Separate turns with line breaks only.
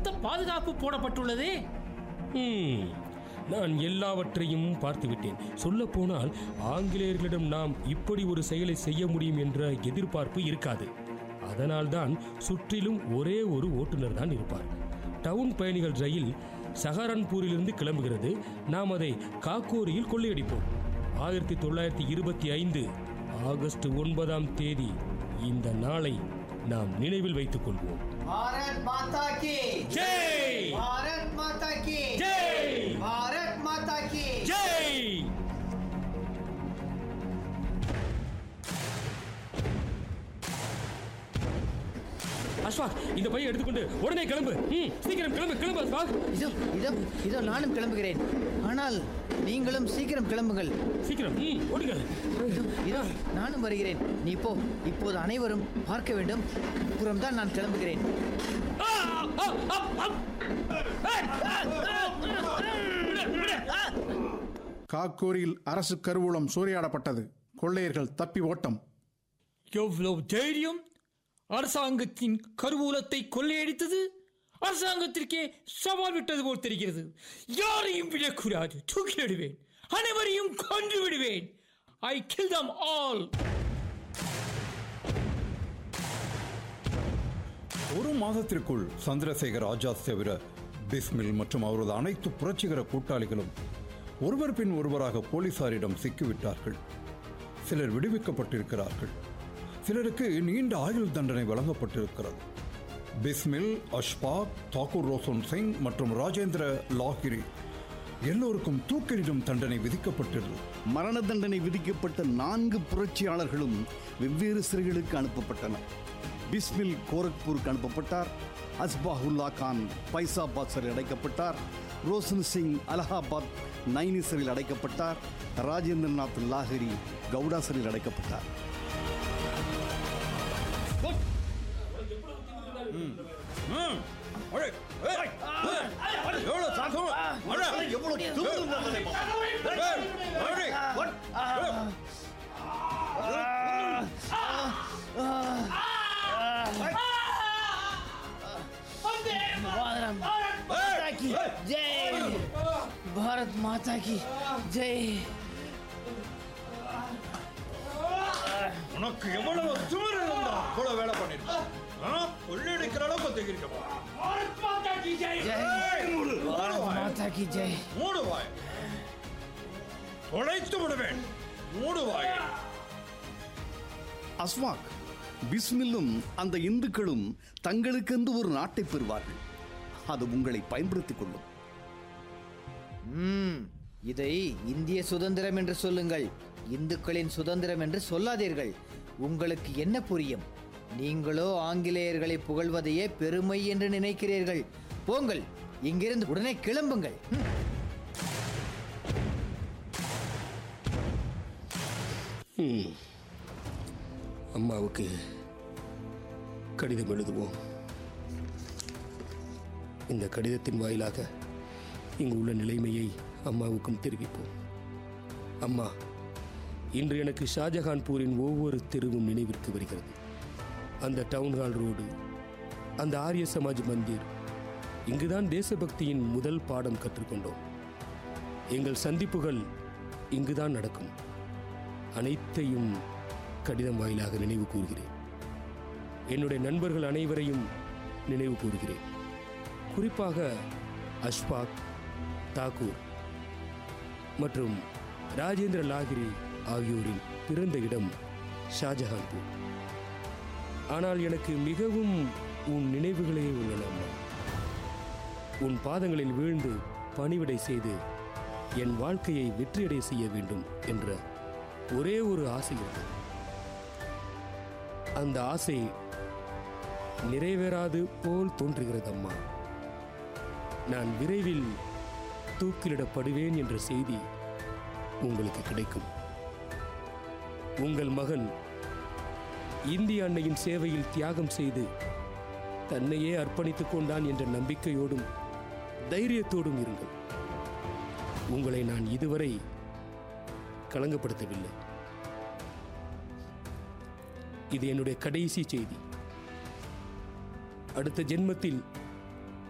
பலத்த பாதுகாப்பு போடப்பட்டுள்ளதே
ம், நான் எல்லாவற்றையும் பார்த்துவிட்டேன் சொல்லப் போனால் ஆங்கிலேயர்களிடம் நாம் இப்படி ஒரு செயலை செய்ய முடியும் என்ற எதிர்பார்ப்பு இருக்காது அதனால்தான் சுற்றிலும் ஒரே ஒரு ஓட்டுநர் தான் இருப்பார் டவுன் பயணிகள் ரயில் சஹாரன்பூரிலிருந்து கிளம்புகிறது நாம் அதை காக்கோரியில் கொள்ளையடிப்போம் ஆயிரத்தி தொள்ளாயிரத்தி இருபத்தி ஐந்து ஆகஸ்ட் ஒன்பதாம் தேதி இந்த நாளை நாம் நினைவில் வைத்துக் கொள்வோம்
भारत माता की
ஜெய்
भारत माता की
ஜெய்
भारत माता की
ஜெய் அஸ்வாக் இந்த பையன் எடுத்துக்கொண்டு உடனே கிளம்பு ம், சீக்கிரம் கிளம்பு கிளம்பு அஸ்வாக்
இதோ இதோ இதோ நானும் கிளம்புகிறேன் ஆனால் நீங்களும் சீக்கிரம் கிளம்புங்கள்
சீக்கிரம் ம், ஓடுங்கள்
இதோ இதோ நானும் வருகிறேன் நீ போ இப்போது அனைவரும் பார்க்க வேண்டும் அப்புறம்தான் நான் கிளம்புகிறேன்
ஆ, ஆ, ஆ, ஆ. ஏய்! விடு, விடு.
காக்கூரில் அரசு கருவூலம் சூறையாடப்பட்டது கொள்ளையர்கள் தப்பி ஓட்டம்
எவ்வளவு தைரியம் அரசாங்கத்தின் கருவூலத்தை கொள்ளையடித்தது அரசாங்கத்திற்கே சவால் விட்டது போல் தெரிகிறது யாரையும் விடக்கூடாது தூக்கிலிடுவேன் அனைவரையும் கொன்று விடுவேன் ஐ கில் தம் ஆல்
ஒரு மாதத்திற்குள் சந்திரசேகர் ஆஜாத் தவிர பிஸ்மில் மற்றும் அவரது அனைத்து புரட்சிகர கூட்டாளிகளும் ஒருவர் பின் ஒருவராக போலீசாரிடம் சிக்கிவிட்டார்கள் சிலர் விடுவிக்கப்பட்டிருக்கிறார்கள் சிலருக்கு நீண்ட ஆயுள் தண்டனை வழங்கப்பட்டிருக்கிறது பிஸ்மில் அஷ்பாக் தாக்கூர் ரோசன் சிங் மற்றும் ராஜேந்திர லாகிரி எல்லோருக்கும் தூக்கிலிடும் தண்டனை விதிக்கப்பட்டிருந்தது
மரண தண்டனை விதிக்கப்பட்ட நான்கு புரட்சியாளர்களும் வெவ்வேறு சிறைகளுக்கு அனுப்பப்பட்டனர் பிஸ்மில் கோரக்பூருக்கு அனுப்பப்பட்டார் அஸ்பாஹுல்லா கான் பைசாபாத் சிறையில் அடைக்கப்பட்டார் ரோஷன் சிங் அலகாபாத் நைனி சிறையில் அடைக்கப்பட்டார் ராஜேந்திரநாத் லாஹரி கவுடா சிறையில் அடைக்கப்பட்டார்
भारत माता की जय भारत माता की जय
உனக்கு எவ்வளவு திமிரு இருந்தா இவ்வளவு வேலை பண்ணிருக்க கொள்ளையடிக்கிற அளவுக்கு தெரிவிக்கப்பா
जय भारत माता की जय
மூடு வாய் தொலைத்து விடுவேன் மூடு வாய்
அஸ்வாக் பிஸ்மில்லும் அந்த இந்துக்களும் தங்களுக்கென்று ஒரு நாட்டை பெறுவார்கள் அது உங்களை பயன்படுத்திக் கொள்ளும்
ம் இதை இந்திய சுதந்திரம் என்று சொல்லுங்கள் இந்துக்களின் சுதந்திரம் என்று சொல்லாதீர்கள் உங்களுக்கு என்ன புரியும் நீங்களோ ஆங்கிலேயர்களை புகழ்வதையே பெருமை என்று நினைக்கிறீர்கள் போங்கள் இங்கிருந்து உடனே கிளம்புங்கள் ம்.
அம்மாவுக்கு கடிதம் எழுதுவோம் இந்த கடிதத்தின் வாயிலாக இங்கு உள்ள நிலைமையை அம்மாவுக்கும் தெரிவிப்போம் அம்மா இன்று எனக்கு ஷாஜஹான்பூரின் ஒவ்வொரு தெருவும் நினைவிற்கு வருகிறது அந்த டவுன் ஹால் ரோடு அந்த ஆரிய சமாஜ் மந்திர் இங்குதான் தேசபக்தியின் முதல் பாடம் கற்றுக்கொண்டோம் எங்கள் சந்திப்புகள் இங்குதான் நடக்கும் அனைத்தையும் கடிதம் வாயிலாக நினைவு கூறுகிறேன் என்னுடைய நண்பர்கள் அனைவரையும் நினைவு கூறுகிறேன் குறிப்பாக அஷ்பாக் தாக்கூர் மற்றும் ராஜேந்திர லாகிரி ஆகியோரின் பிறந்த இடம் ஷாஜஹான்பூர் ஆனால் எனக்கு மிகவும் உன் நினைவுகளே உள்ளன அம்மா உன் பாதங்களில் வீழ்ந்து பணிவிடை செய்து என் வாழ்க்கையை வெற்றியடை செய்ய வேண்டும் என்ற ஒரே ஒரு ஆசை இருந்தது அந்த ஆசை நிறைவேறாது போல் தோன்றுகிறது அம்மா நான் விரைவில் தூக்கிலிடப்படுவேன் என்ற செய்தி உங்களுக்கு கிடைக்கும் உங்கள் மகன் இந்திய அன்னையின் சேவையில் தியாகம் செய்து தன்னையே அர்ப்பணித்துக் கொண்டான் என்ற நம்பிக்கையோடும் தைரியத்தோடும் இருங்கள் உங்களை நான் இதுவரை களங்கப்படுத்தவில்லை இது என்னுடைய கடைசி செய்தி அடுத்த ஜென்மத்தில்